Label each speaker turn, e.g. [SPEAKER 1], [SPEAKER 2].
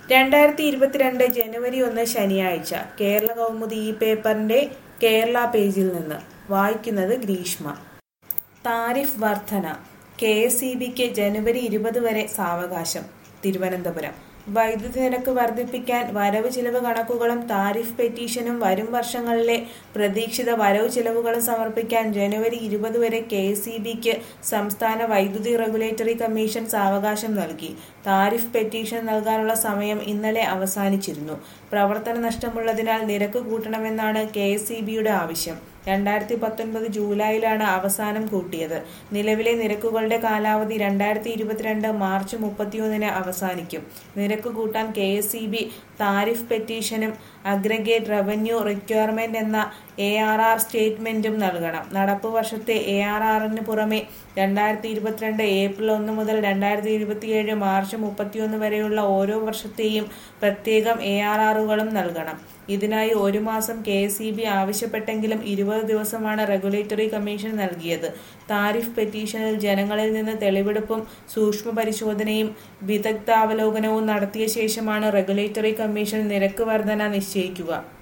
[SPEAKER 1] രണ്ടായിരത്തി ഇരുപത്തിരണ്ട് ജനുവരി ഒന്ന് ശനിയാഴ്ച കേരള കൗമുദി ഈ പേപ്പറിന്റെ കേരള പേജിൽ നിന്ന് വായിക്കുന്നത് ഗ്രീഷ്മ താരിഫ് വർധന കെ എസ് ഇ ബിക്ക് ജനുവരി ഇരുപത് വരെ സാവകാശം തിരുവനന്തപുരം വൈദ്യുതി നിരക്ക് വർദ്ധിപ്പിക്കാൻ വരവ് ചിലവ് കണക്കുകളും താരിഫ് പെറ്റീഷനും വരും വർഷങ്ങളിലെ പ്രതീക്ഷിത വരവ് ചിലവുകളും സമർപ്പിക്കാൻ ജനുവരി ഇരുപത് വരെ കെ എസ് ഇ ബിക്ക് സംസ്ഥാന വൈദ്യുതി റെഗുലേറ്ററി കമ്മീഷൻ സാവകാശം നൽകി താരിഫ് പെറ്റീഷൻ നൽകാനുള്ള സമയം ഇന്നലെ അവസാനിച്ചിരുന്നു പ്രവർത്തന നഷ്ടമുള്ളതിനാൽ നിരക്ക് കൂട്ടണമെന്നാണ് കെ എസ് ഇ ബിയുടെ ആവശ്യം രണ്ടായിരത്തി പത്തൊൻപത് ജൂലൈയിലാണ് അവസാനം കൂട്ടിയത് നിലവിലെ നിരക്കുകളുടെ കാലാവധി രണ്ടായിരത്തി ഇരുപത്തിരണ്ട് മാർച്ച് മുപ്പത്തിയൊന്നിന് അവസാനിക്കും നിരക്ക് കൂട്ടാൻ K S E B tariff പെറ്റീഷനും അഗ്രഗേറ്റ് റവന്യൂ റിക്വയർമെന്റ് എന്ന എ ആർ ആർ സ്റ്റേറ്റ്മെന്റും നൽകണം നടപ്പ് വർഷത്തെ എ ആർ ആറിന് പുറമെ രണ്ടായിരത്തി ഇരുപത്തിരണ്ട് ഏപ്രിൽ ഒന്ന് മുതൽ രണ്ടായിരത്തി ഇരുപത്തിയേഴ് മാർച്ച് മുപ്പത്തിയൊന്ന് വരെയുള്ള ഓരോ വർഷത്തെയും പ്രത്യേകം എ ആർ ആറുകളും നൽകണം ഇതിനായി ഒരു മാസം കെ എസ് ഇ ബി ആവശ്യപ്പെട്ടെങ്കിലും ഇരുപത് ദിവസമാണ് റെഗുലേറ്ററി കമ്മീഷൻ നൽകിയത് താരിഫ് പെറ്റീഷനിൽ ജനങ്ങളിൽ നിന്ന് തെളിവെടുപ്പും സൂക്ഷ്മ പരിശോധനയും വിദഗ്ധാവലോകനവും നടത്തിയ ശേഷമാണ് റെഗുലേറ്ററി കമ്മീഷൻ നിരക്ക് വർധന നിശ്ചയിക്കുക